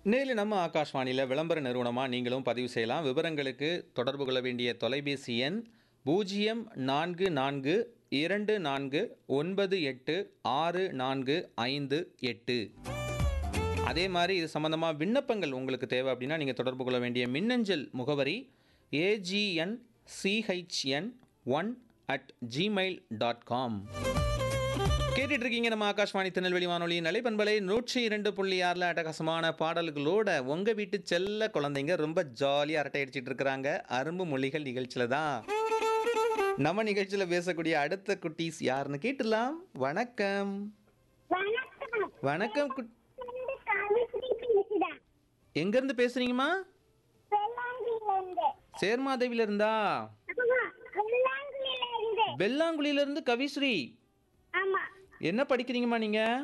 நேரில் நம்ம ஆகாஷ்வாணியில் விளம்பர நிறுவனமாக நீங்களும் பதிவு செய்யலாம் விவரங்களுக்கு தொடர்பு கொள்ள வேண்டிய தொலைபேசி எண் பூஜ்ஜியம் நான்கு நான்கு இரண்டு நான்கு ஒன்பது எட்டு ஆறு நான்கு ஐந்து எட்டு அதே மாதிரி இது சம்மந்தமாக விண்ணப்பங்கள் உங்களுக்கு தேவை அப்படின்னா நீங்கள் தொடர்பு கொள்ள வேண்டிய மின்னஞ்சல் முகவரி AGN CHN one at Gmail dot com கேட்டுட்டு இருக்கீங்க நம்ம ஆகாஷ்வாணி திருநெல்வேலி வானொலி நலைப்பண்பலை நூற்றி இரண்டு புள்ளி ஆறில் அட்டகாசமான பாடல்களோட உங்கள் வீட்டு செல்ல குழந்தைங்க ரொம்ப ஜாலியாக அரட்டை அடிச்சிட்டு இருக்கிறாங்க அரும்பு மொழிகள் நிகழ்ச்சியில் தான் நம்ம நிகழ்ச்சியில் பேசக்கூடிய அடுத்த குட்டீஸ் யாருன்னு கேட்டுலாம் வணக்கம் வணக்கம் வணக்கம் குட் இருந்து காவிஸ்ரீ பேசுறேன் எங்கேருந்து பேசுறீங்கம்மா வெள்ளாங்குழியில இருந்து சேர்மாதேவில இருந்தா ஆமா வெள்ளாங்குழியில இருந்து வெள்ளாங்குழியில இருந்து கவிஸ்ரீ ஆமா என்ன படிக்கிறீங்கம்மா நீங்கள்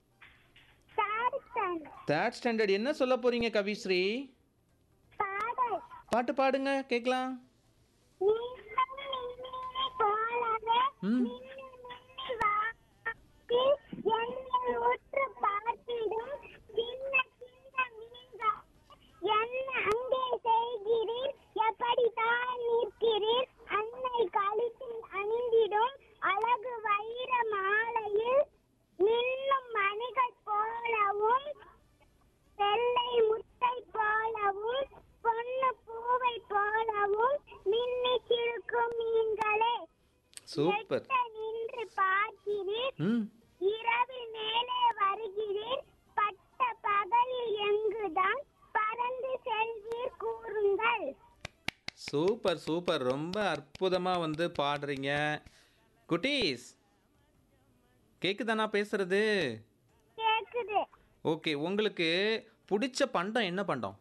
சாரி ஸ்டாண்டர்ட் தேர்ட் ஸ்டாண்டர்ட் என்ன சொல்ல போறீங்க கவிஸ்ரீ பாடல் பாட்டு பாடுங்க கேட்கலாம் நீலம் நின்னே போலவே ம். மின்னி மின்னி வாக்கி என்னை உற்று பார்த்திடும் சின்ன சின்ன மீன்கள் என்ன அங்கே செய்கிறீர் எப்படி தான் நிற்கிறீர் அன்னை கழுத்தில் அணிந்திடும் அழகு வைர மாலையில் மின்னும் மணிகள் போலவும் வெள்ளை முட்டை போலவும் பொண்ணு பூவை போலவும் மின்னி சிறுக்கும் மீன்களே சூப்பர் எட்ட நின்று பார்க்கிறீர் ம் இரவில் மேலே வருகிறீர் பட்ட பகலில் எங்குதான் பறந்து செல்வீர் கூறுங்கள் சூப்பர் சூப்பர் ரொம்ப அற்புதமாக வந்து பாடுறீங்க குட்டீஸ் கேக்குதா நான் பேசுறது கேக்குது ஓகே உங்களுக்கு பிடிச்ச பண்டம் என்ன பண்டம்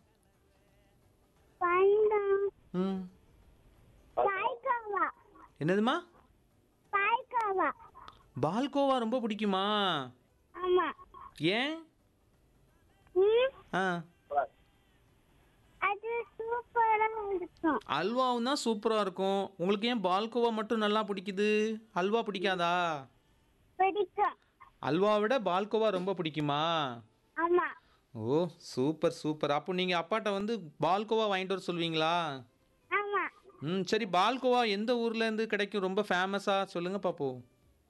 பண்டம் ம் பாய்க்காவா என்னதுமா பாய்க்காவா பால்கோவா ரொம்ப பிடிக்குமா ஆமா ஏன் ம், ஆ அது சூப்பரா இருக்கும் அல்வாவும் தான் சூப்பராக இருக்கும் உங்களுக்கு ஏன் பால்கோவா மட்டும் நல்லா பிடிக்குது அல்வா பிடிக்காதா பிடிக்கும் அல்வா விட பால்கோவா ரொம்ப பிடிக்குமா ஆமா ஓ சூப்பர் சூப்பர் அப்போ நீங்கள் அப்பாட்ட வந்து பால்கோவா வாங்கிட்டு வர சொல்வீங்களா ஆமா ம் சரி பால்கோவா எந்த ஊர்லேருந்து கிடைக்கும் ரொம்ப ஃபேமஸாக சொல்லுங்கள் பாப்போம்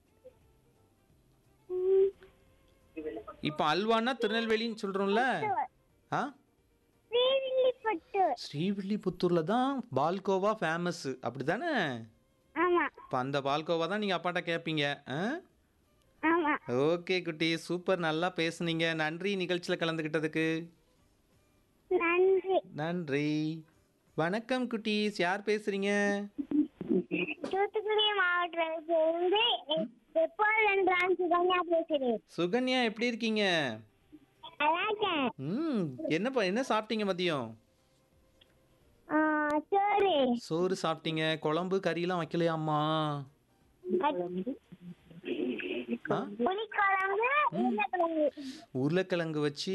ம், இப்போ அல்வான்னா திருநெல்வேலின்னு சொல்கிறோம்ல ஆ ஸ்ரீவில்லிபுத்தூர் ஸ்ரீவில்லிபுத்தூரில் தான் பால்கோவா ஃபேமஸ்ஸு அப்படி தானே ஆமா இப்போ அந்த பால்கோவா தான் நீங்கள் அப்பாட்ட கேட்பீங்க ஆ ஆமா ஓகே குட்டி சூப்பர் நல்லா பேசுனீங்க நன்றி நிகழ்ச்சியில் கலந்துக்கிட்டதுக்கு நன்றி நன்றி வணக்கம் குட்டீஸ் யார் பேசுகிறீங்க தூத்துக்குடி மாவட்டத்திலிருந்து எப்போது என்றான் சுகன்யா பேசுகிறேன் சுகன்யா எப்படி இருக்கீங்க நல்லா இருக்கேன் ம் என்னப்பா என்ன சாப்பிட்டீங்க மதியம் ஆ, சோறு சோறு சாப்பிட்டீங்க குழம்பு கறியெல்லாம் வைக்கலையாம்மா ஆ புளிக்குழம்பு உருளைக்கிழங்கு உருளைக்கிழங்கு வச்சு